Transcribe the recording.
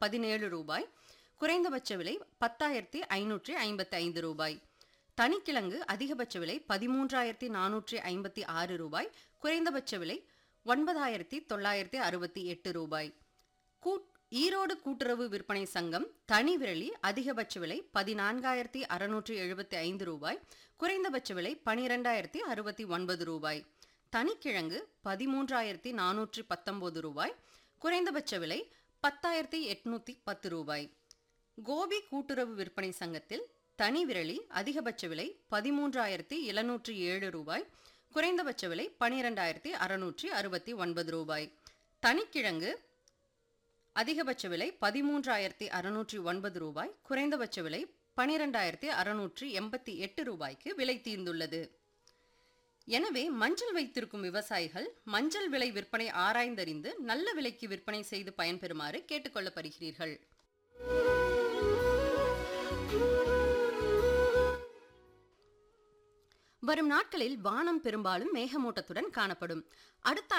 பதினேழு ரூபாய் குறைந்தபட்ச விலை பத்தாயிரத்தி ஐநூற்றி ஐம்பத்தி ஐந்து ரூபாய் தனிக்கிழங்கு அதிகபட்ச விலை பதிமூன்றாயிரத்தி நானூற்றி ஐம்பத்தி ஆறு ரூபாய் குறைந்தபட்ச விலை ஒன்பதாயிரத்தி தொள்ளாயிரத்தி அறுபத்தி எட்டு ரூபாய் கூட் ஈரோடு கூட்டுறவு விற்பனை சங்கம் தனி விரலி அதிகபட்ச விலை பதினான்காயிரத்தி அறுநூற்றி எழுபத்தி ஐந்து ரூபாய் குறைந்தபட்ச விலை பனிரெண்டாயிரத்தி அறுபத்தி ஒன்பது ரூபாய் தனிக்கிழங்கு பதிமூன்றாயிரத்தி நானூற்றி பத்தொன்பது ரூபாய் குறைந்தபட்ச விலை பத்தாயிரத்தி எட்நூத்தி பத்து ரூபாய் கோபி கூட்டுறவு விற்பனை சங்கத்தில் தனி விரலி அதிகபட்ச விலை பதிமூன்றாயிரத்தி எழுநூற்றி ஏழு ரூபாய் குறைந்தபட்ச விலை பனிரெண்டாயிரத்தி அறுநூற்றி அறுபத்தி ஒன்பது ரூபாய் தனிக்கிழங்கு அதிகபட்ச விலை பதிமூன்றாயிரத்தி அறுநூற்றி ஒன்பது ரூபாய் குறைந்தபட்ச விலை பனிரெண்டாயிரத்தி அறுநூற்றி எண்பத்தி எட்டு ரூபாய்க்கு விலை தீர்ந்துள்ளது எனவே மஞ்சள் வைத்திருக்கும் விவசாயிகள் மஞ்சள் விலை விற்பனை ஆராய்ந்தறிந்து நல்ல விலைக்கு விற்பனை செய்து பயன்பெறுமாறு கேட்டுக்கொள்ளப்படுகிறீர்கள் வரும் நாட்களில் வானம் பெரும்பாலும் மேகமூட்டத்துடன் காணப்படும் அடுத்த